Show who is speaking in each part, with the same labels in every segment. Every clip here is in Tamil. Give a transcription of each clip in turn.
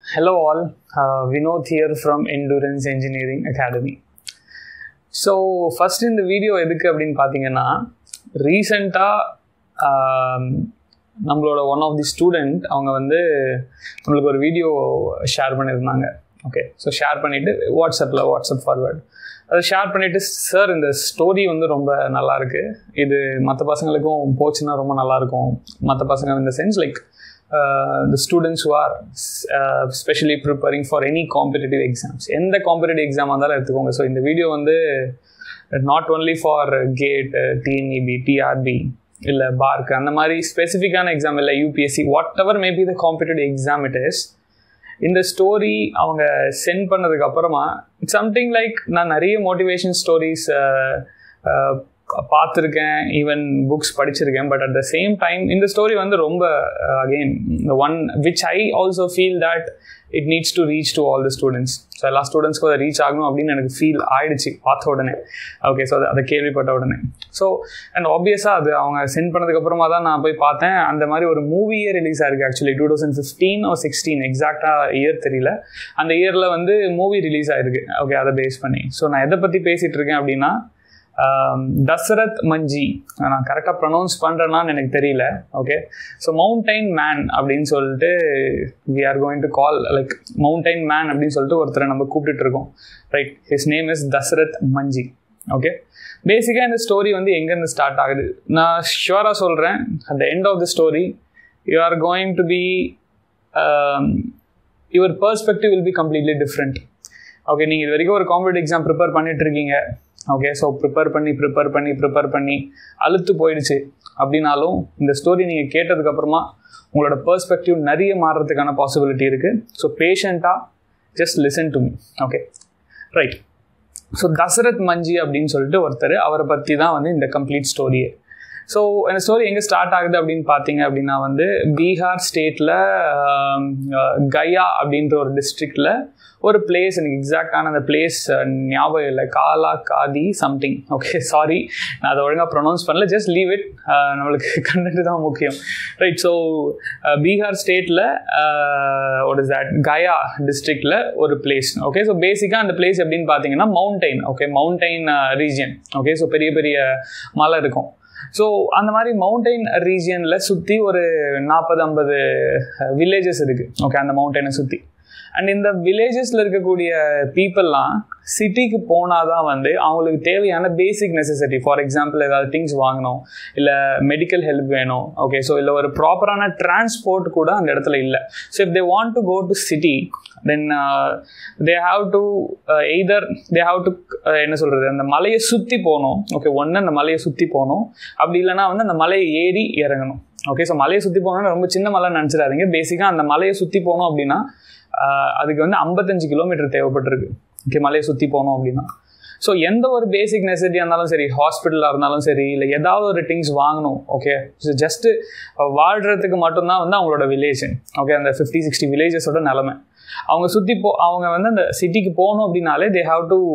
Speaker 1: Hello, all. Uh, Vinod here from Endurance Engineering Academy. So first இந்த வீடியோ எதுக்கு அப்படின்னு பார்த்தீங்கன்னா ரீசண்டாக நம்மளோட ஒன் ஆஃப் தி ஸ்டூடெண்ட் அவங்க வந்து நம்மளுக்கு ஒரு வீடியோ ஷேர் பண்ணியிருந்தாங்க ஓகே ஸோ ஷேர் பண்ணிவிட்டு வாட்ஸ்அப்பில் வாட்ஸ்அப் ஃபார்வேர்டு அதை ஷேர் பண்ணிவிட்டு சார் இந்த ஸ்டோரி வந்து ரொம்ப நல்லா இருக்கு இது மற்ற பசங்களுக்கும் போச்சுன்னா ரொம்ப நல்லாயிருக்கும் மற்ற பசங்க இந்த sense like the students who are specially preparing for any competitive exams எந்த காம்படிட்டிவ் எக்ஸாம் இருந்தாலும் எடுத்துக்கோங்க ஸோ இந்த வீடியோ வந்து not only for GATE TNEB TRB இல்லை பார்க் அந்த மாதிரி ஸ்பெசிஃபிக்கான எக்ஸாம் இல்லை UPSC what ever maybe the competitive exam it is இந்த ஸ்டோரி அவங்க சென்ட் பண்ணதுக்கு அப்புறமா இட்ஸ் சம்திங் லைக் நான் நிறைய மோட்டிவேஷன் ஸ்டோரிஸ் பார்த்துருக்கேன் ஈவன் புக்ஸ் படிச்சிருக்கேன் but at the same time இந்த ஸ்டோரி வந்து ரொம்ப again one which I also feel that it needs to reach to all the students so எல்லா ஸ்டூடெண்ட்ஸ்க்கும் அதை ரீச் ஆகணும் அப்படின்னு எனக்கு ஃபீல் ஆயிடுச்சு பார்த்த உடனே ஓகே ஸோ அதை கேள்விப்பட்ட உடனே ஸோ அண்ட் ஆப்வியஸாக அது அவங்க சென்ட் பண்ணதுக்கு அப்புறமா தான் நான் போய் பார்த்தேன் அந்த மாதிரி ஒரு மூவியே ரிலீஸ் ஆயிருக்கு actually two thousand fifteen oh sixteen எக்ஸாக்டாக இயர் தெரியல அந்த இயரில் வந்து மூவி ரிலீஸ் ஆயிருக்கு ஓகே அதை பேஸ் பண்ணி ஸோ நான் எதை பற்றி பேசிகிட்டு இருக்கேன் அப்படின்னா தசரத் மஞ்சி நான் கரெக்டாக ப்ரொனவுன்ஸ் பண்ணுறேன்னான்னு எனக்கு தெரியல ஓகே ஸோ மவுண்டைன் மேன் அப்படின்னு சொல்லிட்டு we are going to call like mountain man அப்படின்னு சொல்லிட்டு ஒருத்தரை நம்ம கூப்பிட்டுட்டு இருக்கோம் right his name is Dasrath Manjhi okay பேசிக்காக இந்த ஸ்டோரி வந்து எங்கேருந்து ஸ்டார்ட் ஆகுது நான் ஷுவராக சொல்கிறேன் at the end of the story you are going to be your perspective will be completely different okay நீங்கள் இது வரைக்கும் ஒரு காம்படிட்டிவ் எக்ஸாம் ப்ரிப்பேர் பண்ணிட்டு இருக்கீங்க ஓகே ஸோ ப்ரிப்பேர் பண்ணி ப்ரிப்பேர் பண்ணி ப்ரிப்பேர் பண்ணி அழுத்து போயிடுச்சு அப்படின்னாலும் இந்த ஸ்டோரி நீங்கள் கேட்டதுக்கப்புறமா உங்களோட பர்ஸ்பெக்டிவ் நிறைய மாறுறதுக்கான பாசிபிலிட்டி இருக்குது ஸோ பேஷண்ட்டாக just listen to me okay right so Dashrath Manjhi அப்படின்னு சொல்லிட்டு ஒருத்தர் அவரை பற்றி தான் வந்து இந்த கம்ப்ளீட் ஸ்டோரியே ஸோ இந்த ஸ்டோரி எங்கே ஸ்டார்ட் ஆகுது அப்படின்னு பார்த்தீங்க அப்படின்னா வந்து பீகார் ஸ்டேட்டில் கயா அப்படின்ற ஒரு டிஸ்ட்ரிக்டில் ஒரு பிளேஸ் எனக்கு எக்ஸாக்டான அந்த பிளேஸ் ஞாபகம் இல்லை Kala Kadi something okay sorry நான் அதை ஒழுங்காக ப்ரொனவுன்ஸ் பண்ணல ஜஸ்ட் லீவ் இட் நம்மளுக்கு கண்டென்ட் தான் முக்கியம் ரைட் ஸோ பீகார் ஸ்டேட்டில் ஒரு இஸ் தட் கயா டிஸ்ட்ரிக்டில் ஒரு பிளேஸ் ஓகே ஸோ பேசிக்காக அந்த பிளேஸ் எப்படின்னு பார்த்தீங்கன்னா mountain okay mountain region okay so பெரிய பெரிய மலை இருக்கும் ஸோ அந்த மாதிரி மவுண்டைன் ரீஜியனில் சுற்றி ஒரு நாற்பது ஐம்பது வில்லேஜஸ் இருக்குது ஓகே அந்த மவுண்டைனை சுற்றி அண்ட் இந்த வில்லேஜஸில் இருக்கக்கூடிய பீப்புளெலாம் சிட்டிக்கு போனால் தான் வந்து அவங்களுக்கு தேவையான பேசிக் நெசசிட்டி ஃபார் எக்ஸாம்பிள் ஏதாவது திங்ஸ் வாங்கணும் இல்லை மெடிக்கல் ஹெல்ப் வேணும் ஓகே ஸோ இல்லை ஒரு ப்ராப்பரான டிரான்ஸ்போர்ட் கூட அந்த இடத்துல இல்லை so if they want to go to city then they have to either they have to என்ன சொல்கிறது அந்த மலையை சுற்றி போகணும் ஓகே ஒன்று அந்த மலையை சுற்றி போகணும் அப்படி இல்லைனா வந்து அந்த மலையை ஏறி இறங்கணும் ஓகே ஸோ மலையை சுற்றி போகணும்னு ரொம்ப சின்ன மலை நினச்சிடாதீங்க பேசிக்காக அந்த மலையை சுற்றி போகணும் அப்படின்னா அதுக்கு வந்து ஐம்பத்தஞ்சு கிலோமீட்டர் தேவைப்பட்டிருக்கு ஓகே மலையை சுற்றி போகணும் அப்படின்னா ஸோ எந்த ஒரு பேசிக் நெசசிட்டியாக இருந்தாலும் சரி ஹாஸ்பிட்டலாக இருந்தாலும் சரி இல்லை ஏதாவது ஒரு திங்ஸ் வாங்கணும் ஓகே ஸோ ஜஸ்ட்டு வாழ்கிறதுக்கு மட்டும்தான் வந்து அவங்களோட வில்லேஜ் ஓகே அந்த ஃபிஃப்டி சிக்ஸ்டி வில்லேஜஸோட நிலமை அவங்க சுற்றி போ அவங்க வந்து அந்த சிட்டிக்கு போகணும் அப்படின்னாலே they have to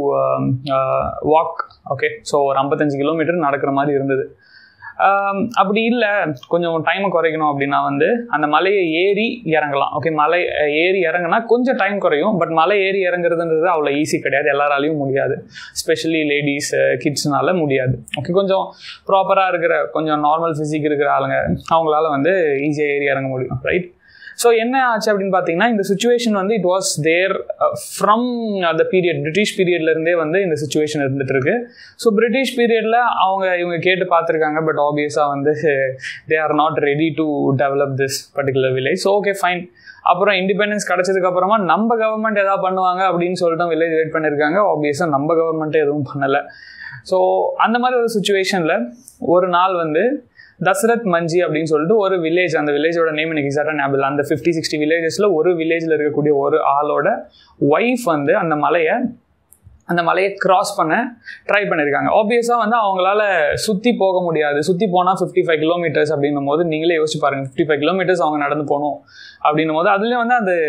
Speaker 1: walk okay so ஒரு ஐம்பத்தஞ்சு கிலோமீட்டர் நடக்கிற மாதிரி இருந்தது அப்படி இல்லை கொஞ்சம் டைமை குறைக்கணும் அப்படின்னா வந்து அந்த மலையை ஏறி இறங்கலாம் ஓகே மலை ஏறி இறங்கினா கொஞ்சம் டைம் குறையும் பட் மலை ஏறி இறங்குறதுன்றது அவ்வளோ ஈஸி கிடையாது எல்லாராலையும் முடியாது ஸ்பெஷலி லேடிஸ் கிட்ஸ்னால முடியாது ஓகே கொஞ்சம் ப்ராப்பராக இருக்கிற கொஞ்சம் நார்மல் ஃபிசிக் இருக்கிற ஆளுங்க அவங்களால வந்து ஈஸியாக ஏறி இறங்க முடியும் ரைட் ஸோ என்ன ஆச்சு அப்படின்னு பார்த்தீங்கன்னா இந்த சுச்சுவேஷன் வந்து இட் வாஸ் தேர் ஃப்ரம் அந்த பீரியட் பிரிட்டிஷ் பீரியட்லேருந்தே வந்து இந்த சுச்சுவேஷன் இருந்துட்டு இருக்கு ஸோ பிரிட்டிஷ் பீரியடில் அவங்க இவங்க கேட்டு பார்த்துருக்காங்க பட் ஆப்வியஸாக வந்து they are not ready to develop this particular village so okay fine அப்புறம் இண்டிபெண்டன்ஸ் கிடச்சதுக்கு அப்புறமா நம்ம கவர்மெண்ட் எதாவது பண்ணுவாங்க அப்படின்னு சொல்லிட்டு வில்லேஜ் வெயிட் பண்ணியிருக்காங்க ஆப்வியஸாக நம்ம கவர்மெண்ட்டே எதுவும் பண்ணலை ஸோ அந்த மாதிரி ஒரு சுச்சுவேஷனில் ஒரு நாள் வந்து தசரத் மஞ்சி அப்படின்னு சொல்லிட்டு ஒரு வில்லேஜ் அந்த வில்லேஜோட நேம் எனக்கு எக்ஸாக்டாக ஞாபகம் அந்த ஃபிஃப்டி சிக்ஸ்டி வில்லேஜஸில் ஒரு வில்லேஜில் இருக்கக்கூடிய ஒரு ஆளோட ஒய்ஃப் வந்து அந்த மலையை அந்த மலையை கிராஸ் பண்ண ட்ரை பண்ணியிருக்காங்க ஆப்வியஸாக வந்து அவங்களால சுற்றி போக முடியாது சுற்றி போனால் ஃபிஃப்டி ஃபைவ் கிலோமீட்டர்ஸ் அப்படின்னும் போது நீங்களே யோசிச்சு பாருங்கள் ஃபிஃப்டி ஃபைவ் கிலோமீட்டர்ஸ் அவங்க நடந்து போகணும் அப்படின்னும் போது அதுலேயும் வந்து அது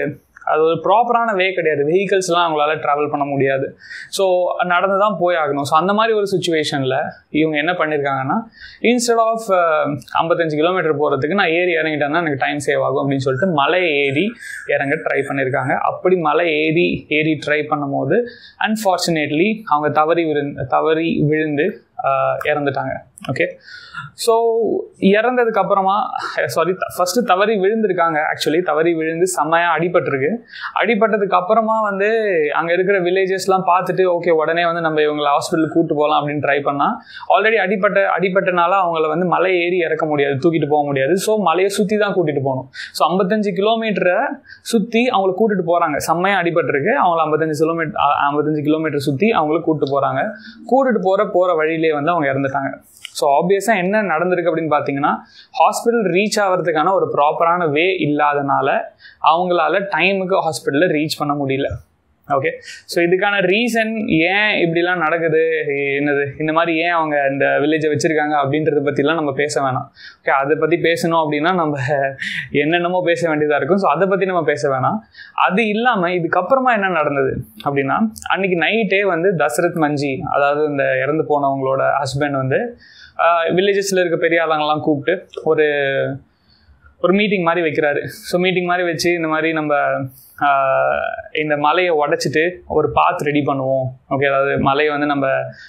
Speaker 1: அது ஒரு ப்ராப்பரான வே கிடையாது வெஹிக்கல்ஸ்லாம் அவங்களால ட்ராவல் பண்ண முடியாது ஸோ நடந்து தான் போய் ஆகணும் ஸோ அந்த மாதிரி ஒரு சுச்சுவேஷனில் இவங்க என்ன பண்ணியிருக்காங்கன்னா இன்ஸ்டெட் ஆஃப் ஐம்பத்தஞ்சு கிலோமீட்டர் போகிறதுக்கு நான் ஏறி இறங்கிட்டேன்னா எனக்கு டைம் சேவ் ஆகும் அப்படின்னு சொல்லிட்டு மலை ஏறி இறங்க ட்ரை பண்ணியிருக்காங்க அப்படி மலை ஏறி ஏறி ட்ரை பண்ணும்போது அன்ஃபார்ச்சுனேட்லி அவங்க தவறி விழுந்து தவறி விழுந்து இறந்துட்டாங்க ஓகே ஸோ இறந்ததுக்கு அப்புறமா சாரி ஃபர்ஸ்ட் தவறி விழுந்திருக்காங்க ஆக்சுவலி தவறி விழுந்து செம்மையாக அடிபட்டிருக்கு அடிபட்டதுக்கு அப்புறமா வந்து அங்கே இருக்கிற வில்லேஜஸ்லாம் பார்த்துட்டு ஓகே உடனே வந்து நம்ம இவங்களை ஹாஸ்பிட்டலுக்கு கூட்டு போகலாம் அப்படின்னு ட்ரை பண்ணால் ஆல்ரெடி அடிப்பட்ட அடிப்பட்டனால அவங்கள வந்து மலை ஏறி இறக்க முடியாது தூக்கிட்டு போக முடியாது ஸோ மலையை சுற்றி தான் கூட்டிகிட்டு போகணும் ஸோ ஐம்பத்தஞ்சு கிலோமீட்டரை சுற்றி அவங்கள கூட்டிட்டு போகிறாங்க செம்மையாக அடிபட்டிருக்கு அவங்கள ஐம்பத்தஞ்சு கிலோமீட்டர் ஐம்பத்தஞ்சு கிலோமீட்டர் சுற்றி அவங்கள கூப்பிட்டு போகிறாங்க கூட்டிட்டு போகிற போகிற வழியிலே வந்து அவங்க இறந்துட்டாங்க ஸோ ஆப்வியஸாக என்ன நடந்திருக்கு அப்படின்னு பார்த்தீங்கன்னா ஹாஸ்பிட்டல் ரீச் ஆகிறதுக்கான ஒரு ப்ராப்பரான வே இல்லாதனால அவங்களால டைமுக்கு ஹாஸ்பிட்டலில் ரீச் பண்ண முடியல ஓகே ஸோ இதுக்கான ரீசன் ஏன் இப்படிலாம் நடக்குது என்னது இந்த மாதிரி ஏன் அவங்க இந்த வில்லேஜை வச்சுருக்காங்க அப்படின்றத பற்றிலாம் நம்ம பேச வேணாம் ஓகே அதை பற்றி பேசணும் அப்படின்னா நம்ம என்னென்னமோ பேச வேண்டியதாக இருக்கும் ஸோ அதை பற்றி நம்ம பேச வேணாம் அது இல்லாமல் இதுக்கப்புறமா என்ன நடந்தது அப்படின்னா அன்னைக்கு நைட்டே வந்து தசரத் மஞ்சி அதாவது இந்த இறந்து போனவங்களோட ஹஸ்பண்ட் வந்து வில்லேஜஸில் இருக்க பெரிய ஆளுங்கெல்லாம் கூப்பிட்டு ஒரு ஒரு மீட்டிங் மாதிரி வைக்கிறாரு ஸோ மீட்டிங் மாதிரி வச்சு இந்த மாதிரி நம்ம இந்த மலையை உடச்சிட்டு ஒரு பாத் ரெடி பண்ணுவோம் ஓகே அதாவது மலையை வந்து நம்ம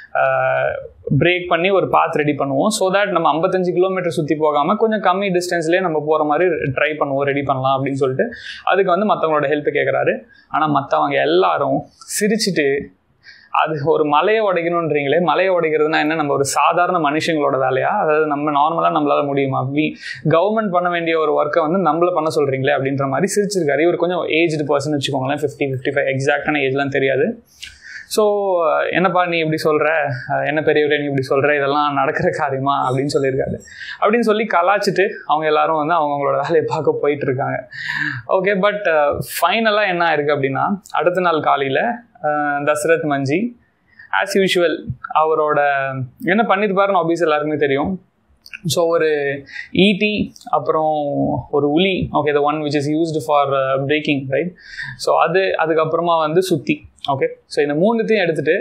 Speaker 1: பிரேக் பண்ணி ஒரு பாத் ரெடி பண்ணுவோம் ஸோ தட் நம்ம ஐம்பத்தஞ்சு கிலோமீட்டர் சுற்றி போகாமல் கொஞ்சம் கம்மி டிஸ்டன்ஸ்லேயே நம்ம போகிற மாதிரி ட்ரை பண்ணுவோம் ரெடி பண்ணலாம் அப்படின்னு சொல்லிட்டு அதுக்கு வந்து மற்றவங்களோட ஹெல்ப் கேட்குறாரு ஆனால் மற்றவங்க எல்லாரும் சிரிச்சுட்டு அது ஒரு மலையை உடைக்கணுன்றீங்களே மலையை உடைக்கிறதுனா என்ன நம்ம ஒரு சாதாரண மனுஷங்களோட வேலையா அதாவது நம்ம நார்மலாக நம்மளால முடியுமா வி கவர்மெண்ட் பண்ண வேண்டிய ஒரு ஒர்க்கை வந்து நம்மள பண்ண சொல்கிறீங்களே அப்படின்ற மாதிரி சிரிச்சிருக்காரு இவர் கொஞ்சம் ஏஜ்டு பர்சன் வச்சுக்கோங்களேன் ஃபிஃப்டி ஃபிஃப்டி ஃபைவ் எக்ஸாக்டான ஏஜ்லாம் தெரியாது ஸோ என்னப்பா நீ இப்படி சொல்கிற என்ன பெரியவரே நீ இப்படி சொல்கிற இதெல்லாம் நடக்கிற காரியமா அப்படின்னு சொல்லியிருக்காரு அப்படின்னு சொல்லி கலாச்சிட்டு அவங்க எல்லாரும் வந்து அவங்களோட வேலையை பார்க்க போயிட்டு இருக்காங்க ஓகே பட் ஃபைனலாக என்ன ஆயிருக்கு அப்படின்னா அடுத்த நாள் காலையில் தசரத் மஞ்சி ஆஸ் யூஷுவல் அவரோட என்ன பண்ணியிருப்பாருன்னு ஆபீஸ் எல்லாருக்குமே தெரியும் ஸோ ஒரு ஈட்டி அப்புறம் ஒரு உளி okay the one which is used for breaking right so அது அதுக்கப்புறமா வந்து சுத்தி ஓகே ஸோ இந்த மூணுத்தையும் எடுத்துகிட்டு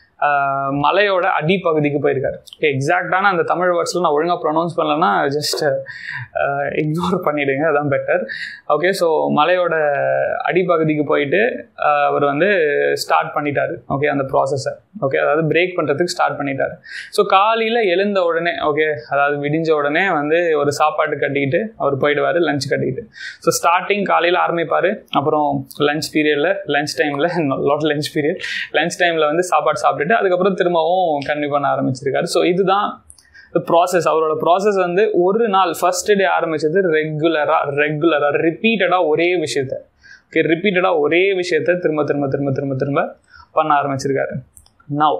Speaker 1: மலையோட அடிப்பகுதிக்கு போயிருக்காரு ஓகே எக்ஸாக்டான அந்த தமிழ் வேர்ட்ஸில் நான் ஒழுங்காக ப்ரொனவுன்ஸ் பண்ணலன்னா ஜஸ்ட் இக்னோர் பண்ணிவிடுங்க அதான் பெட்டர் ஓகே ஸோ மலையோட அடிப்பகுதிக்கு போயிட்டு அவர் வந்து ஸ்டார்ட் பண்ணிட்டாரு ஓகே அந்த ப்ராசஸை ஓகே அதாவது பிரேக் பண்ணுறதுக்கு ஸ்டார்ட் பண்ணிட்டாரு ஸோ காலையில் எழுந்த உடனே ஓகே அதாவது விடிஞ்ச உடனே வந்து ஒரு சாப்பாட்டு கட்டிக்கிட்டு அவர் போயிடுவார் லஞ்ச் கட்டிக்கிட்டு ஸோ ஸ்டார்டிங் காலையில் ஆரம்பிப்பார் அப்புறம் லஞ்ச் பீரியடில் லஞ்ச் டைமில் லாட் லஞ்ச் பீரியட் லஞ்ச் டைமில் வந்து சாப்பாடு சாப்பிட்டுட்டு அதுக்கப்புறம் திரும்பவும் கன்டினியூ பண்ண ஆரம்பிச்சிருக்காரு ஸோ இதுதான் ப்ராசஸ் அவரோட ப்ராசஸ் வந்து ஒரு நாள் ஃபர்ஸ்ட் டே ஆரம்பிச்சது ரெகுலராக ரெகுலராக ரிப்பீட்டடாக ஒரே விஷயத்த ஓகே ரிப்பீட்டடாக ஒரே விஷயத்த திரும்ப திரும்ப திரும்ப திரும்ப திரும்ப பண்ண ஆரம்பிச்சிருக்காரு நவ்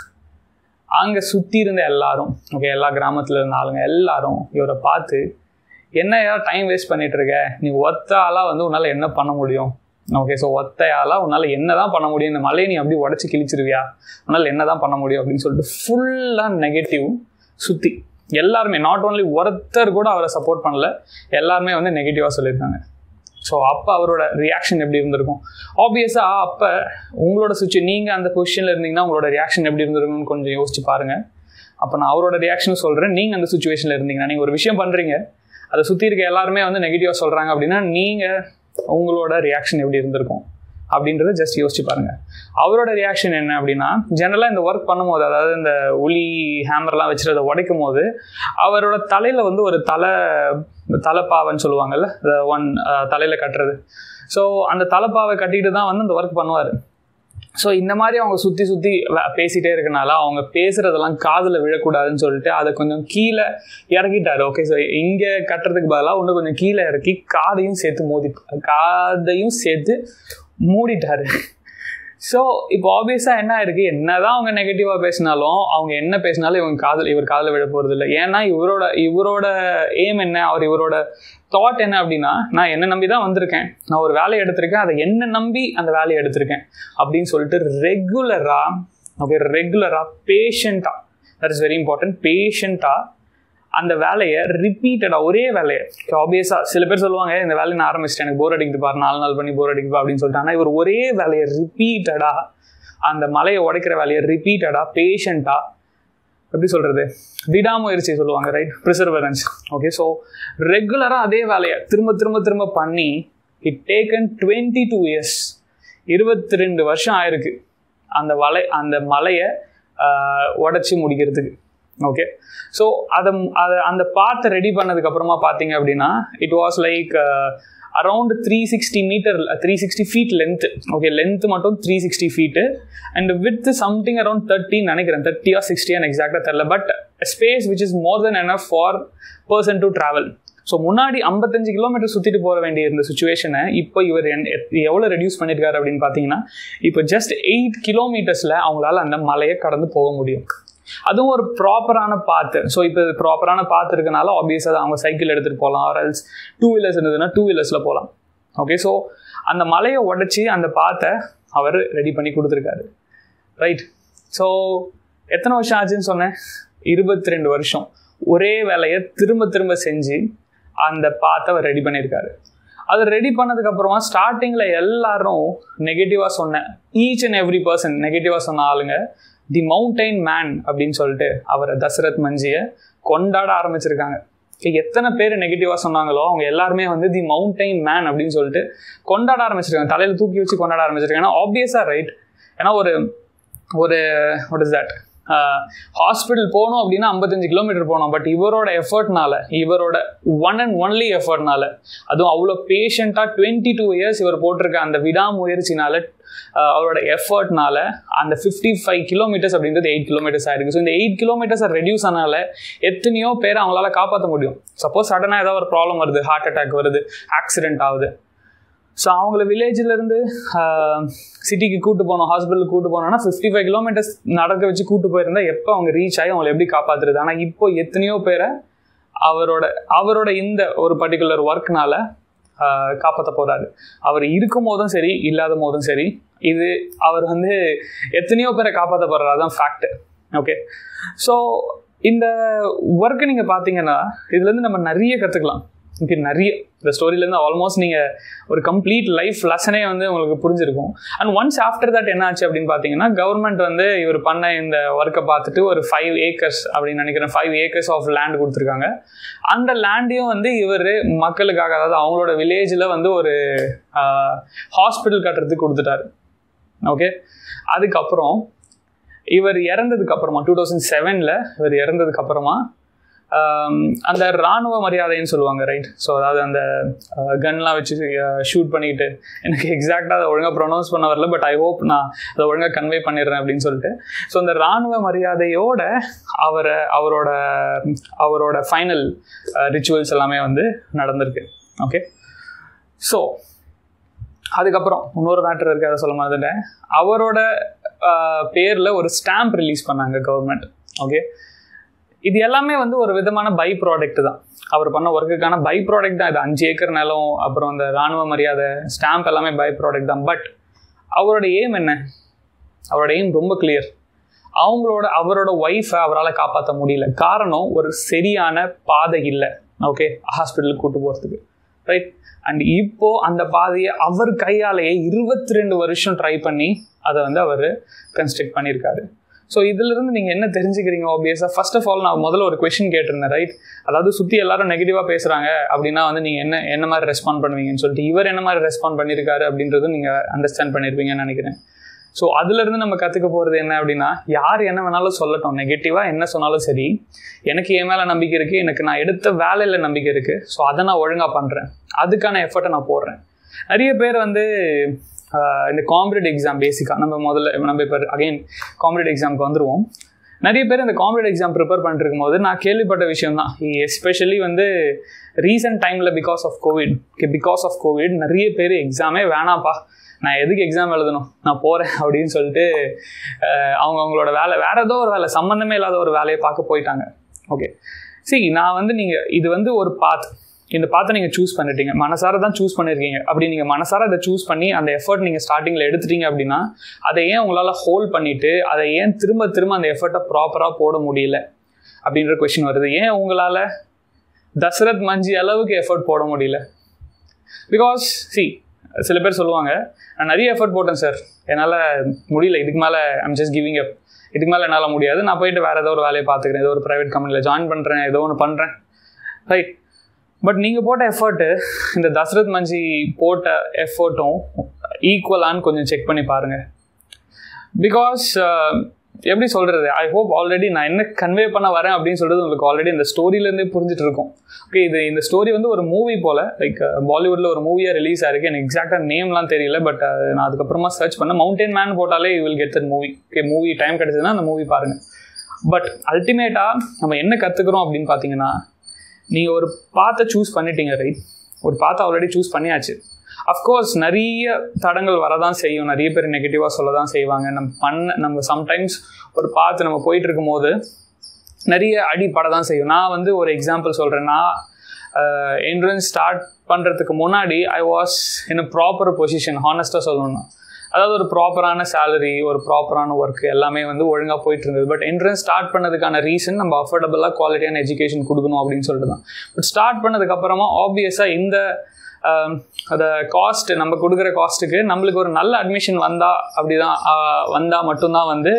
Speaker 1: அங்கே சுற்றி இருந்த எல்லாரும் ஓகே எல்லா கிராமத்தில் இருந்த ஆளுங்க எல்லாரும் இவரை பார்த்து என்ன ஏதாவது டைம் வேஸ்ட் பண்ணிட்டு இருக்க நீ ஒத்த ஆளாக வந்து உன்னால் என்ன பண்ண முடியும் ஓகே ஸோ ஒத்தையாலாம் உன்னால் என்ன தான் பண்ண முடியும் இந்த மலையை நீ அப்படி உடச்சி கிழிச்சிருவியா உன்னால் என்ன தான் பண்ண முடியும் அப்படின்னு சொல்லிட்டு ஃபுல்லாக நெகட்டிவ் சுற்றி எல்லாருமே நாட் ஓன்லி ஒருத்தர் கூட அவரை சப்போர்ட் பண்ணல எல்லாருமே வந்து நெகட்டிவாக சொல்லியிருக்காங்க ஸோ அப்போ அவரோட ரியாக்ஷன் எப்படி இருந்திருக்கும் ஆப்வியஸாக அப்போ உங்களோட சுச்சு நீங்கள் அந்த பொசிஷனில் இருந்தீங்கன்னா உங்களோட ரியாக்ஷன் எப்படி இருந்திருக்கும்னு கொஞ்சம் யோசிச்சு பாருங்கள் அப்போ நான் அவரோட ரியாக்ஷன் சொல்கிறேன் நீங்கள் அந்த சுச்சுவேஷனில் இருந்தீங்கன்னா நீங்கள் ஒரு விஷயம் பண்ணுறீங்க அதை சுற்றி இருக்க எல்லாருமே வந்து நெகட்டிவாக சொல்கிறாங்க அப்படின்னா நீங்கள் உங்களோட ரியாக்ஷன் எப்படி இருந்திருக்கும் அப்படின்றத ஜஸ்ட் யோசிச்சு பாருங்க அவரோட ரியாக்ஷன் என்ன அப்படின்னா ஜெனரலாக இந்த ஒர்க் பண்ணும்போது அதாவது இந்த உளி ஹேமர்லாம் வச்சுட்டு அதை உடைக்கும் போது அவரோட தலையில் வந்து ஒரு தலை தலைப்பாவைன்னு சொல்லுவாங்கல்ல ஒன் தலையில் கட்டுறது ஸோ அந்த தலைப்பாவை கட்டிட்டு தான் வந்து அந்த ஒர்க் பண்ணுவார் ஸோ இந்த மாதிரி அவங்க சுற்றி சுற்றி பேசிகிட்டே இருக்கனால அவங்க பேசுகிறதெல்லாம் காதில் விழக்கூடாதுன்னு சொல்லிட்டு அதை கொஞ்சம் கீழே இறக்கிட்டாரு ஓகே ஸோ இங்கே கட்டுறதுக்கு பதிலாக ஒன்று கொஞ்சம் கீழே இறக்கி காதையும் சேர்த்து மோதி காதையும் சேர்த்து மூடிட்டாரு ஸோ இப்போ ஆப்வியஸாக என்ன இருக்கு என்னதான் அவங்க நெகட்டிவாக பேசினாலும் அவங்க என்ன பேசினாலும் இவங்க காதல் இவர் காதல விழ போகிறது இல்லை ஏன்னா இவரோட இவரோட எய்ம் என்ன அவர் இவரோட தாட் என்ன அப்படின்னா நான் என்ன நம்பி தான் வந்திருக்கேன் நான் ஒரு வேலையை எடுத்திருக்கேன் அதை என்ன நம்பி அந்த வேலையை எடுத்திருக்கேன் அப்படின்னு சொல்லிட்டு ரெகுலராக ஓகே ரெகுலராக பேஷண்ட்டாக தட் இஸ் வெரி இம்பார்ட்டன்ட் பேஷண்ட்டாக அந்த வேலையை ரிப்பீட்டடாக ஒரே வேலையை ஆப்வியஸாக சில பேர் சொல்லுவாங்க இந்த வேலையை நான் ஆரம்பிச்சிட்டேன் எனக்கு போர் அடிக்குது பாரு நாலு நாள் பண்ணி போர் அடிக்குது அப்படின்னு சொல்லிட்டு ஆனால் இவர் ஒரே வேலையை ரிப்பீட்டடாக அந்த மலையை உடைக்கிற வேலையை ரிப்பீட்டடாக பேஷண்ட்டாக எப்படி சொல்கிறது விடாமுயற்சி சொல்லுவாங்க ரைட் ப்ரிசர்வரன்ஸ் ஓகே ஸோ ரெகுலராக அதே வேலையை திரும்ப திரும்ப திரும்ப பண்ணி it taken twenty two years இருபத்தி ரெண்டு வருஷம் ஆயிருக்கு அந்த வலை அந்த மலையை உடச்சி முடிக்கிறதுக்கு ஓகே ஸோ அதை அதை அந்த பாத்தை ரெடி பண்ணதுக்கப்புறமா பார்த்தீங்க அப்படின்னா it was like around three sixty metre three sixty feet length okay length மட்டும் three sixty feet and with something around தேர்ட்டின்னு நினைக்கிறேன் தேர்ட்டியா சிக்ஸ்டியான்னு எக்ஸாக்டாக தெரில but space which is more than enough for person to travel so முன்னாடி ஐம்பத்தஞ்சு கிலோமீட்டர் சுற்றிட்டு போக வேண்டிய இருந்த சுச்சுவேஷனை இப்போ இவர் எவ்வளோ ரெடியூஸ் பண்ணியிருக்காரு அப்படின்னு பார்த்தீங்கன்னா இப்போ ஜஸ்ட் எயிட் கிலோமீட்டர்ஸில் அவங்களால அந்த மலையை கடந்து போக முடியும் அதுவும் ஒரு ப்ராப்பரான பாத்து ஸோ இப்போ ப்ராப்பரான பாத்து இருக்கனால ஆப்வியஸாக அவங்க சைக்கிள் எடுத்துகிட்டு போகலாம் ஆர்எல்ஸ் டூ வீலர்ஸ் இருந்ததுன்னா டூ வீலர்ஸில் போகலாம் ஓகே ஸோ அந்த மலையை உடச்சி அந்த பாத்தை அவர் ரெடி பண்ணி கொடுத்துருக்காரு ரைட் ஸோ எத்தனை வருஷம் ஆச்சுன்னு சொன்னேன் இருபத்தி ரெண்டு வருஷம் ஒரே வேலையை திரும்ப திரும்ப செஞ்சு அந்த பாத்தை அவர் ரெடி பண்ணியிருக்காரு அது ரெடி பண்ணதுக்கு அப்புறமா ஸ்டார்டிங்கில் எல்லாரும் நெகட்டிவாக சொன்னேன் ஈச் அண்ட் எவ்ரி பர்சன் நெகட்டிவாக சொன்ன ஆளுங்க தி மவுண்டைன் மேன் அப்படின்னு சொல்லிட்டு அவரை தசரத் மஞ்சியை கொண்டாட ஆரம்பிச்சிருக்காங்க எத்தனை பேர் நெகட்டிவாக சொன்னாங்களோ அவங்க எல்லாருமே வந்து தி மவுண்டைன் மேன் அப்படின்னு சொல்லிட்டு கொண்டாட ஆரம்பிச்சிருக்காங்க தலையில் தூக்கி வச்சு கொண்டாட ஆரம்பிச்சிருக்காங்க ஏன்னா ஆப்வியஸாக ரைட் ஏன்னா ஒரு ஒரு வாட் இஸ் தட் ஹாஸ்பிட்டல் போகணும் அப்படின்னா ஐம்பத்தஞ்சு கிலோமீட்டர் போகணும் பட் இவரோட எஃபர்ட்னால இவரோட ஒன் அண்ட் ஒன்லி எஃபர்ட்னால அதுவும் அவ்வளோ பேஷண்ட்டாக டுவெண்ட்டி டூ இயர்ஸ் இவர் போட்டிருக்க அந்த விடாமுயற்சினால அவரோட எஃபர்ட்னால அந்த ஃபிஃப்டி ஃபைவ் கிலோமீட்டர்ஸ் அப்படின்றது எயிட் கிலோமீட்டர்ஸ் ஆயிருக்கு ஸோ இந்த எயிட் கிலோமீட்டர்ஸ் ரெடியூஸ் ஆனால எத்தனையோ பேர் அவங்களால காப்பாற்ற முடியும் சப்போஸ் சடனாக ஏதாவது ஒரு ப்ராப்ளம் வருது ஹார்ட் அட்டாக் வருது ஆக்சிடென்ட் ஆகுது ஸோ அவங்கள வில்லேஜ்லேருந்து சிட்டிக்கு கூட்டு போனோம் ஹாஸ்பிட்டலுக்கு கூட்டு போனோம்னா ஃபிஃப்டி ஃபைவ் கிலோமீட்டர்ஸ் நடக்க வச்சு கூட்டு போயிருந்தா எப்போ அவங்க ரீச் ஆகி அவங்களை எப்படி காப்பாற்றுறது ஆனால் இப்போ எத்தனையோ பேரை அவரோட அவரோட இந்த ஒரு பர்டிகுலர் ஒர்க்னால காப்பாற்ற போகிறாரு அவர் இருக்கும் போதும் சரி இல்லாத போதும் சரி இது அவர் வந்து எத்தனையோ பேரை காப்பாற்ற போகிறாரு அதான் ஃபேக்ட் ஓகே ஸோ இந்த ஒர்க்கை நீங்கள் பார்த்தீங்கன்னா இதுலேருந்து நம்ம நிறைய கற்றுக்கலாம் ஓகே நிறைய இந்த ஸ்டோரியிலேருந்து ஆல்மோஸ்ட் நீங்கள் ஒரு கம்ப்ளீட் லைஃப் லெசனே வந்து உங்களுக்கு புரிஞ்சிருக்கும் அண்ட் ஒன்ஸ் ஆஃப்டர் தட் என்ன ஆச்சு அப்படின்னு பார்த்தீங்கன்னா கவர்மெண்ட் வந்து இவர் பண்ண இந்த ஒர்க்கை பார்த்துட்டு ஒரு ஃபைவ் ஏக்கர்ஸ் அப்படின்னு நினைக்கிறேன் ஃபைவ் ஏக்கர்ஸ் ஆஃப் லேண்ட் கொடுத்துருக்காங்க அந்த லேண்டையும் வந்து இவர் மக்களுக்காக அதாவது அவங்களோட வில்லேஜில் வந்து ஒரு ஹாஸ்பிட்டல் கட்டுறதுக்கு கொடுத்துட்டாரு ஓகே அதுக்கப்புறம் இவர் இறந்ததுக்கு அப்புறமா டூ தௌசண்ட் செவனில் இவர் இறந்ததுக்கு அப்புறமா அந்த இராணுவ மரியாதைன்னு சொல்லுவாங்க ரைட் ஸோ அதாவது அந்த கன்லாம் வச்சு ஷூட் பண்ணிக்கிட்டு எனக்கு எக்ஸாக்டாக அதை ஒழுங்காக ப்ரொனவுன்ஸ் பண்ண வரல பட் ஐ ஹோப் நான் அதை ஒழுங்காக கன்வே பண்ணிடுறேன் அப்படின்னு சொல்லிட்டு ஸோ அந்த இராணுவ மரியாதையோட அவரை அவரோட அவரோட ஃபைனல் ரிச்சுவல்ஸ் எல்லாமே வந்து நடந்திருக்கு ஓகே ஸோ அதுக்கப்புறம் இன்னொரு மேட்ரு இருக்குது அதை சொல்ல மாதிரிட்டேன் அவரோட பேரில் ஒரு ஸ்டாம்ப் ரிலீஸ் பண்ணாங்க கவர்மெண்ட் ஓகே இது எல்லாமே வந்து ஒரு விதமான பை ப்ராடக்ட் தான் அவர் பண்ண ஒர்க்குக்கான பை ப்ராடக்ட் தான் இது அஞ்சு ஏக்கர் நிலம் அப்புறம் அந்த இராணுவ மரியாதை ஸ்டாம்ப் எல்லாமே பை ப்ராடக்ட் தான் பட் அவரோட எய்ம் என்ன அவரோட எய்ம் ரொம்ப கிளியர் அவங்களோட அவரோட ஒய்ஃபை அவரால் காப்பாற்ற முடியல காரணம் ஒரு சரியான பாதை இல்லை ஓகே ஹாஸ்பிட்டலுக்கு கூட்டு போகிறதுக்கு ரைட் அண்ட் இப்போ அந்த பாதையை அவர் கையாலேயே இருபத்தி ரெண்டு வருஷம் ட்ரை பண்ணி அதை வந்து அவர் கன்ஸ்ட்ரக்ட் பண்ணியிருக்காரு ஸோ இதிலிருந்து நீங்கள் என்ன தெரிஞ்சுக்கிறீங்க ஆப்வியஸாக ஃபர்ஸ்ட் ஆஃப் ஆல் நான் முதல்ல ஒரு கொஷின் கேட்டிருந்தேன் ரைட் அதாவது சுற்றி எல்லாரும் நெகட்டிவாக பேசுகிறாங்க அப்படின்னா வந்து நீங்கள் என்ன என்ன மாதிரி ரெஸ்பாண்ட் பண்ணுவீங்கன்னு சொல்லிட்டு இவர் என்ன மாதிரி ரெஸ்பாண்ட் பண்ணியிருக்காரு அப்படின்றதும் நீங்கள் அண்டர்ஸ்டாண்ட் பண்ணியிருப்பீங்கன்னு நினைக்கிறேன் ஸோ அதுலேருந்து நம்ம கற்றுக்க போகிறது என்ன அப்படின்னா யார் என்ன வேணாலும் சொல்லட்டும் நெகட்டிவாக என்ன சொன்னாலும் சரி எனக்கு என் மேலே நம்பிக்கை இருக்குது எனக்கு நான் எடுத்த வேலையில் நம்பிக்கை இருக்குது ஸோ அதை நான் ஒழுங்காக பண்ணுறேன் அதுக்கான எஃபர்ட்டை நான் போடுறேன் நிறைய பேர் வந்து இந்த காம்படிட் எக்ஸாம் பேசிக்காக நம்ம முதல்ல நம்ம இப்போ அகைன் காம்படிட் எக்ஸாமுக்கு வந்துடுவோம் நிறைய பேர் இந்த காம்படிட் எக்ஸாம் ப்ரிப்பேர் பண்ணிருக்கும் போது நான் கேள்விப்பட்ட விஷயம் தான் எஸ்பெஷலி வந்து ரீசெண்ட் டைமில் because of COVID because of COVID நிறைய பேர் எக்ஸாமே வேணாம்ப்பா நான் எதுக்கு எக்ஸாம் எழுதணும் நான் போகிறேன் அப்படின்னு சொல்லிட்டு அவங்க அவங்களோட வேலை வேற ஏதோ ஒரு வேலை சம்மந்தமே இல்லாத ஒரு வேலையை பார்க்க போயிட்டாங்க ஓகே சரி நான் வந்து நீங்கள் இது வந்து ஒரு பாத் இந்த பாத்தை நீங்கள் சூஸ் பண்ணிட்டீங்க மனசார தான் சூஸ் பண்ணியிருக்கீங்க அப்படி நீங்கள் மனசார அதை சூஸ் பண்ணி அந்த எஃபர்ட் நீங்கள் ஸ்டார்டிங்கில் எடுத்துட்டீங்க அப்படின்னா அதை ஏன் உங்களால் ஹோல்ட் பண்ணிவிட்டு அதை ஏன் திரும்ப திரும்ப அந்த எஃபர்ட்டை ப்ராப்பராக போட முடியல அப்படின்ற கொஷின் வருது ஏன் உங்களால் தசரத் மஞ்சி அளவுக்கு எஃபர்ட் போட முடியல பிகாஸ் சி சில பேர் சொல்லுவாங்க நான் நிறைய எஃபர்ட் போட்டேன் சார் என்னால் முடியல இதுக்கு மேலே ஐம் ஜஸ்ட் கிவிங் அப் இதுக்கு மேலே என்னால் முடியாது நான் போயிட்டு வேறு ஏதோ ஒரு வேலையை பார்த்துக்கிறேன் ஏதோ ஒரு ப்ரைவேட் கம்பெனியில் ஜாயின் பண்ணுறேன் ஏதோ ஒன்று பண்ணுறேன் ரைட் பட் நீங்கள் போட்ட எஃபர்ட்டு இந்த தசரத் மஞ்சி போட்ட எஃபர்ட்டும் ஈக்குவலான்னு கொஞ்சம் செக் பண்ணி பாருங்கள் பிகாஸ் எப்படி சொல்கிறது ஐ ஹோப் ஆல்ரெடி நான் என்ன கன்வே பண்ண வரேன் அப்படின்னு சொல்கிறது உங்களுக்கு ஆல்ரெடி இந்த ஸ்டோரியிலேருந்தே புரிஞ்சுட்டு இருக்கும் ஓகே இது இந்த ஸ்டோரி வந்து ஒரு மூவி போல் லைக் பாலிவுட்டில் ஒரு மூவியாக ரிலீஸ் ஆயிருக்கு எனக்கு எக்ஸாக்டாக நேம்லாம் தெரியல பட் நான் அதுக்கப்புறமா சர்ச் பண்ணேன் மவுண்டன் மேன் போட்டாலே you will get that movie okay movie time கிடச்சதுன்னா அந்த மூவி பாருங்கள் பட் அல்டிமேட்டாக நம்ம என்ன கற்றுக்குறோம் அப்படின்னு பார்த்தீங்கன்னா நீங்கள் ஒரு பாத்தை சூஸ் பண்ணிட்டீங்க ரைட் ஒரு பாத்தை ஆல்ரெடி சூஸ் பண்ணியாச்சு அஃப்கோர்ஸ் நிறைய தடங்கள் வரதான் செய்யும் நிறைய பேர் நெகட்டிவாக சொல்ல தான் செய்வாங்க நம்ம பண்ண நம்ம சம்டைம்ஸ் ஒரு பார்த்து நம்ம போயிட்டு இருக்கும்போது நிறைய அடிப்பட தான் செய்யும் நான் வந்து ஒரு எக்ஸாம்பிள் சொல்கிறேன் நான் என்ட்ரன்ஸ் ஸ்டார்ட் பண்ணுறதுக்கு முன்னாடி I was in a proper position ஹானஸ்ட்டாக சொல்லணும்னா அதாவது ஒரு ப்ராப்பரான சேலரி ஒரு ப்ராப்பரான ஒர்க் எல்லாமே வந்து ஒழுங்காக போயிட்டு இருந்தது பட் என்ட்ரன்ஸ் ஸ்டார்ட் பண்ணதுக்கான ரீசன் நம்ம அஃபோர்டபுளாக குவாலிட்டியான எஜுகேஷன் கொடுக்கணும் அப்படின்னு சொல்லிட்டு தான் பட் ஸ்டார்ட் பண்ணதுக்கப்புறமா ஆப்வியஸாக இந்த அந்த காஸ்ட் நம்ம கொடுக்குற காஸ்ட்டுக்கு நம்மளுக்கு ஒரு நல்ல அட்மிஷன் வந்தால் அப்படிதான் வந்தால் மட்டும்தான் வந்து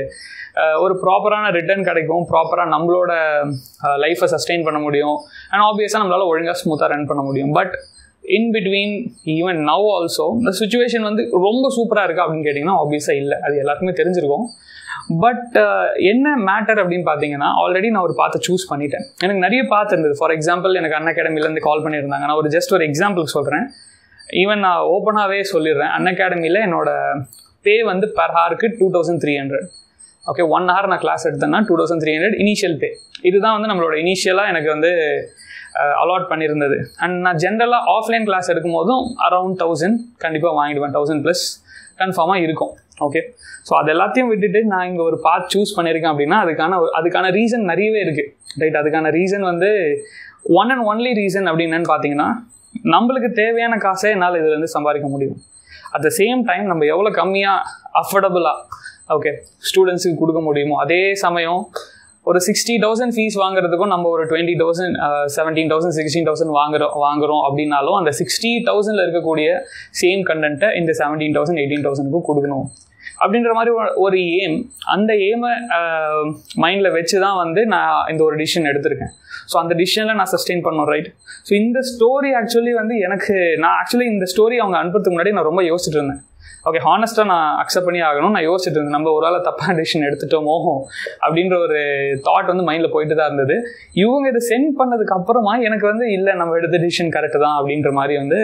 Speaker 1: ஒரு ப்ராப்பரான ரிட்டர்ன் கிடைக்கும் ப்ராப்பராக நம்மளோட லைஃப்பை சஸ்டெயின் பண்ண முடியும் அண்ட் ஆப்வியஸாக நம்மளால் ஒழுங்காக ஸ்மூத்தாக ரன் பண்ண முடியும் but in between even now also இந்த சுச்சுவேஷன் வந்து ரொம்ப சூப்பராக இருக்கா அப்படின்னு கேட்டிங்கன்னா ஆப்வியஸாக இல்லை அது எல்லாருக்குமே தெரிஞ்சிருக்கும் பட் என்ன மேட்டர் அப்படின்னு பார்த்தீங்கன்னா ஆல்ரெடி நான் ஒரு பாத்தை சூஸ் பண்ணிட்டேன் எனக்கு நிறைய பாத்து இருந்தது ஃபார் எக்ஸாம்பிள் எனக்கு அன் அகாடமிலேருந்து கால் பண்ணியிருந்தாங்க நான் ஒரு ஜஸ்ட் ஒரு எக்ஸாம்பிளுக்கு சொல்கிறேன் ஈவன் நான் ஓப்பனாகவே சொல்லிடுறேன் அன் அகாடமியில் என்னோட பே வந்து பர் ஹாருக்கு two thousand three hundred okay one hour நான் கிளாஸ் எடுத்தேன்னா two thousand three hundred initial pay இதுதான் வந்து நம்மளோட இனிஷியலாக எனக்கு வந்து அலாட் பண்ணியிருந்தது அண்ட் நான் ஜென்ரலாக ஆஃப்லைன் கிளாஸ் எடுக்கும் போதும் அரௌண்ட் தௌசண்ட் கண்டிப்பாக வாங்கிடுவேன் தௌசண்ட் ப்ளஸ் கன்ஃபார்மாக இருக்கும் ஓகே ஸோ அது எல்லாத்தையும் விட்டுட்டு நான் இங்கே ஒரு பாத் சூஸ் பண்ணியிருக்கேன் அப்படின்னா அதுக்கான அதுக்கான ரீசன் நிறையவே இருக்குது ரைட் அதுக்கான ரீசன் வந்து ஒன் அண்ட் ஒன்லி ரீசன் அப்படின்னு பார்த்தீங்கன்னா நம்மளுக்கு தேவையான காசை என்னால் இதுலேருந்து சம்பாதிக்க முடியும் அட் த சேம் டைம் நம்ம எவ்வளோ கம்மியாக அஃபோர்டபுளாக ஓகே ஸ்டூடெண்ட்ஸுக்கு கொடுக்க முடியுமோ அதே சமயம் ஒரு சிக்ஸ்டி தௌசண்ட் ஃபீஸ் வாங்குறதுக்கும் நம்ம ஒரு twenty thousand seventeen thousand sixteen thousand வாங்குறோம் வாங்குறோம் அப்படின்னாலும் அந்த சிக்ஸ்டி தௌசண்டில் இருக்கக்கூடிய சேம் கண்டென்ட்டை இந்த செவன்டீன் தௌசண்ட் எயிட்டீன் தௌசண்ட்க்கும் கொடுக்கணும் அப்படின்ற மாதிரி ஒரு ஏம் அந்த ஏமை மைண்டில் வச்சு தான் வந்து நான் இந்த ஒரு டிசிஷன் எடுத்திருக்கேன் ஸோ அந்த டிசிஷனில் நான் சஸ்டெயின் பண்ணோம் ரைட் ஸோ இந்த ஸ்டோரி ஆக்சுவலி வந்து எனக்கு நான் ஆக்சுவலி இந்த ஸ்டோரி அவங்க அனுப்புறதுக்கு முன்னாடி நான் ரொம்ப யோசிச்சுட்டு இருந்தேன் ஓகே ஹானஸ்ட்டாக நான் அக்செப்ட் பண்ணி ஆகணும் நான் யோசிச்சுட்டு இருந்தேன் நம்ம ஒரு ஆள் தப்பான டிசிஷன் எடுத்துட்டோமோ அப்படின்ற ஒரு தாட் வந்து மைண்டில் போயிட்டு தான் இருந்தது இவங்க இதை சென்ட் பண்ணதுக்கு அப்புறமா எனக்கு வந்து இல்லை நம்ம எடுத்த டிசிஷன் கரெக்டு தான் அப்படின்ற மாதிரி வந்து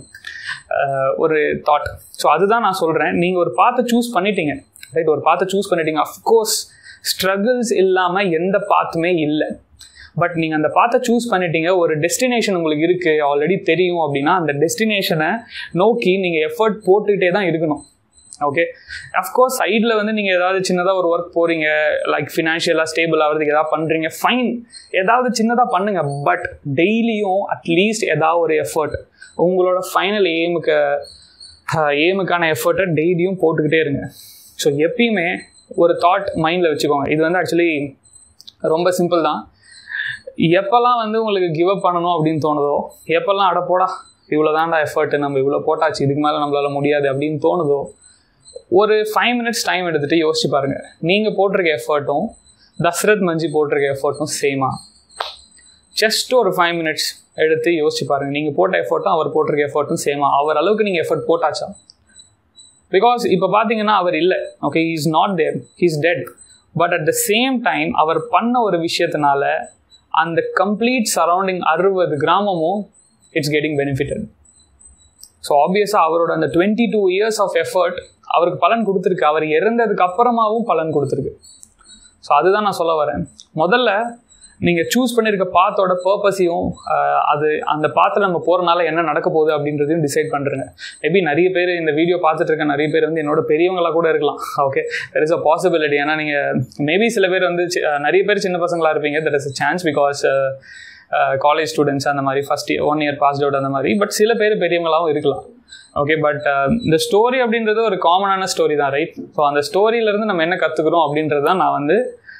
Speaker 1: ஒரு தாட் ஸோ அதுதான் நான் சொல்கிறேன் நீங்கள் ஒரு பாத்தை சூஸ் பண்ணிட்டீங்க ரைட் ஒரு பாத்தை சூஸ் பண்ணிட்டீங்க அஃப்கோர்ஸ் ஸ்ட்ரகிள்ஸ் இல்லாமல் எந்த பாத்துமே இல்லை பட் நீங்கள் அந்த பாத்தை சூஸ் பண்ணிட்டீங்க ஒரு டெஸ்டினேஷன் உங்களுக்கு இருக்குது ஆல்ரெடி தெரியும் அப்படின்னா அந்த டெஸ்டினேஷனை நோக்கி நீங்கள் எஃபர்ட் போட்டுக்கிட்டே தான் இருக்கணும் ஓகே அஃப்கோர்ஸ் சைடில் வந்து நீங்கள் ஏதாவது சின்னதாக ஒரு ஒர்க் போகிறீங்க லைக் ஃபினான்ஷியலாக ஸ்டேபிள் ஆகிறதுக்கு ஏதாவது பண்ணுறீங்க ஃபைன் ஏதாவது சின்னதாக பண்ணுங்கள் பட் டெய்லியும் அட்லீஸ்ட் ஏதாவது ஒரு எஃபர்ட் உங்களோட ஃபைனல் எய்முக்கு எய்முக்கான எஃபர்ட்டை டெய்லியும் போட்டுக்கிட்டே இருங்க ஸோ எப்பயுமே ஒரு தாட் மைண்டில் வச்சுக்கோங்க இது வந்து ஆக்சுவலி ரொம்ப சிம்பிள் தான் எப்போல்லாம் வந்து உங்களுக்கு கிவ் அப் பண்ணணும் அப்படின்னு தோணுதோ எப்போல்லாம் அட போடா இவ்வளோ தான்டா எஃபர்ட் நம்ம இவ்வளோ போட்டாச்சு இதுக்கு மேலே நம்மளால முடியாது அப்படின்னு தோணுதோ ஒரு ஃபைவ் மினிட்ஸ் டைம் எடுத்துகிட்டு யோசிச்சு பாருங்கள் நீங்கள் போட்டிருக்க எஃபர்ட்டும் தசரத் மஞ்சி போட்டிருக்க எஃபர்ட்டும் சேமா ஜஸ்ட் ஒரு ஃபைவ் மினிட்ஸ் எடுத்து யோசிச்சு பாருங்கள் நீங்கள் போட்ட எஃபர்ட்டும் அவர் போட்டிருக்க எஃபர்ட்டும் சேமா அவர் அளவுக்கு நீங்கள் எஃபர்ட் போட்டாச்சா பிகாஸ் இப்போ பார்த்தீங்கன்னா அவர் இல்லை okay is not there he's dead but at the same time அவர் பண்ண ஒரு விஷயத்தினால அந்த கம்ப்ளீட் சரௌண்டிங் அறுபது கிராமமும் இட்ஸ் கெட்டிங் பெனிஃபிட்டட் ஸோ ஆப்வியஸாக அவரோட அந்த twenty two years of effort அவருக்கு பலன் கொடுத்துருக்கு அவர் இறந்ததுக்கு அப்புறமாவும் பலன் கொடுத்துருக்கு ஸோ அதுதான் நான் சொல்ல வரேன் முதல்ல நீங்கள் சூஸ் பண்ணியிருக்க பாத்தோட பர்பஸையும் அது அந்த பாத்தில் நம்ம போகிறனால என்ன நடக்க போகுது அப்படின்றதையும் டிசைட் பண்ணுறேங்க மேபி நிறைய பேர் இந்த வீடியோ பார்த்துட்டு இருக்க நிறைய பேர் வந்து என்னோட பெரியவங்களாக கூட இருக்கலாம் okay there is a possibility ஏன்னா நீங்கள் மேபி சில பேர் வந்து நிறைய பேர் சின்ன பசங்களாக இருப்பீங்க there is a chance because college students அந்த மாதிரி first year one year passed out அந்த மாதிரி பட் சில பேர் பெரியவங்களாகவும் இருக்கலாம் ஓகே பட் இந்த ஸ்டோரி அப்படின்றது ஒரு காமனான ஸ்டோரி தான் ரைட் ஸோ அந்த ஸ்டோரியிலேருந்து நம்ம என்ன கற்றுக்குறோம் அப்படின்றது தான் நான் வந்து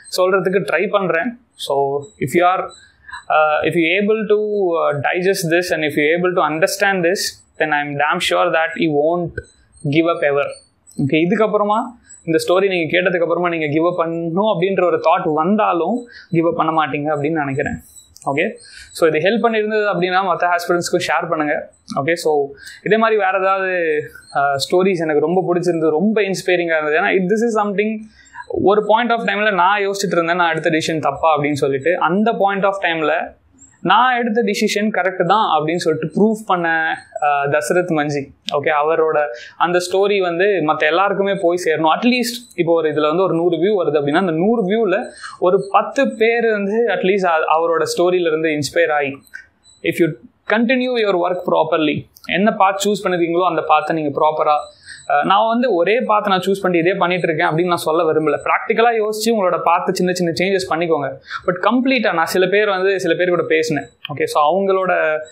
Speaker 1: சொல்கிறதுக்கு ட்ரை பண்ணுறேன் so if you are if you able to digest this and if you able to understand this then I am damn sure that you won't give up ever okay இதுக்கப்புறமா இந்த ஸ்டோரி நீங்கள் கேட்டதுக்கப்புறமா நீங்கள் கிவ் அப் பண்ணணும் அப்படின்ற ஒரு தாட் வந்தாலும் கிவ் அப் பண்ண மாட்டீங்க அப்படின்னு நினைக்கிறேன் ஓகே ஸோ இது ஹெல்ப் பண்ணியிருந்தது அப்படின்னா மற்ற ஹாஸ்பிட்டல்ஸ்க்கும் ஷேர் பண்ணுங்கள் ஓகே ஸோ இதே மாதிரி வேறு ஏதாவது ஸ்டோரிஸ் எனக்கு ரொம்ப பிடிச்சிருந்தது ரொம்ப இன்ஸ்பைரிங்காக இருந்தது ஏன்னா திஸ் இஸ் சம்திங் ஒரு பாயிண்ட் ஆஃப் டைமில் நான் யோசிச்சுட்டு இருந்தேன் நான் எடுத்த டிசிஷன் தப்பா அப்படின்னு சொல்லிட்டு அந்த பாயிண்ட் ஆஃப் டைமில் நான் எடுத்த டிசிஷன் கரெக்டு தான் அப்படின்னு சொல்லிட்டு ப்ரூவ் பண்ண தசரத் மஞ்சி ஓகே அவரோட அந்த ஸ்டோரி வந்து மற்ற எல்லாருக்குமே போய் சேரணும் அட்லீஸ்ட் இப்போ ஒரு இதில் வந்து ஒரு நூறு வியூ வருது அப்படின்னா அந்த நூறு வியூவில் ஒரு பத்து பேர் வந்து அட்லீஸ்ட் அவரோட ஸ்டோரியிலேருந்து இன்ஸ்பயர் ஆகி if you continue your work properly என்ன பாத் சூஸ் பண்ணிருக்கீங்களோ அந்த பாத்தை நீங்கள் ப்ராப்பராக நான் வந்து ஒரே பார்த்து நான் சூஸ் பண்ணி இதே பண்ணிட்டு இருக்கேன் அப்படின்னு நான் சொல்ல விரும்பல ப்ராக்டிக்கலாக யோசிச்சு உங்களோட பார்த்து சின்ன சின்ன சேஞ்சஸ் பண்ணிக்கோங்க பட் கம்ப்ளீட்டாக நான் சில பேர் வந்து சில பேர் கூட பேசினேன் ஓகே ஸோ அவங்களோட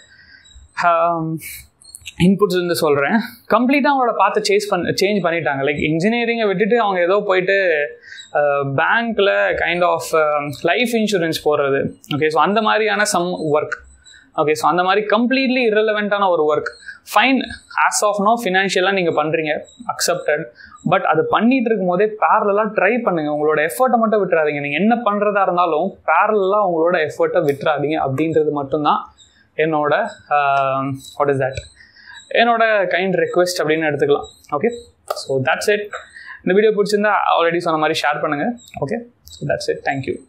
Speaker 1: இன்புட்ஸ் வந்து சொல்கிறேன் கம்ப்ளீட்டாக அவங்களோட பார்த்து சேஸ் பண்ண சேஞ்ச் பண்ணிட்டாங்க லைக் இன்ஜினியரிங்கை விட்டுட்டு அவங்க ஏதோ போயிட்டு பேங்க்கில் கைண்ட் ஆஃப் லைஃப் இன்சூரன்ஸ் போடுறது ஓகே ஸோ அந்த மாதிரியான சம் ஒர்க் ஓகே ஸோ அந்த மாதிரி கம்ப்ளீட்லி இரலவெண்ட்டான ஒரு work fine as of now ஃபினான்ஷியலாக நீங்கள் பண்ணுறீங்க அக்செப்டட் பட் அது பண்ணிட்டு இருக்கும் போதே பேரலாக ட்ரை பண்ணுங்க உங்களோட எஃபர்ட்டை மட்டும் விட்டுறாதீங்க நீங்கள் என்ன பண்ணுறதா இருந்தாலும் பேரலாக உங்களோட எஃபர்ட்டை விட்டுறாதீங்க அப்படின்றது மட்டும்தான் என்னோட வாட் இஸ் தட் என்னோட கைண்ட் ரெக்வெஸ்ட் அப்படின்னு எடுத்துக்கலாம் ஓகே ஸோ தட்ஸ் இட் இந்த வீடியோ பிடிச்சிருந்தா ஆல்ரெடி சொன்ன மாதிரி ஷேர் பண்ணுங்கள் okay so that's it thank you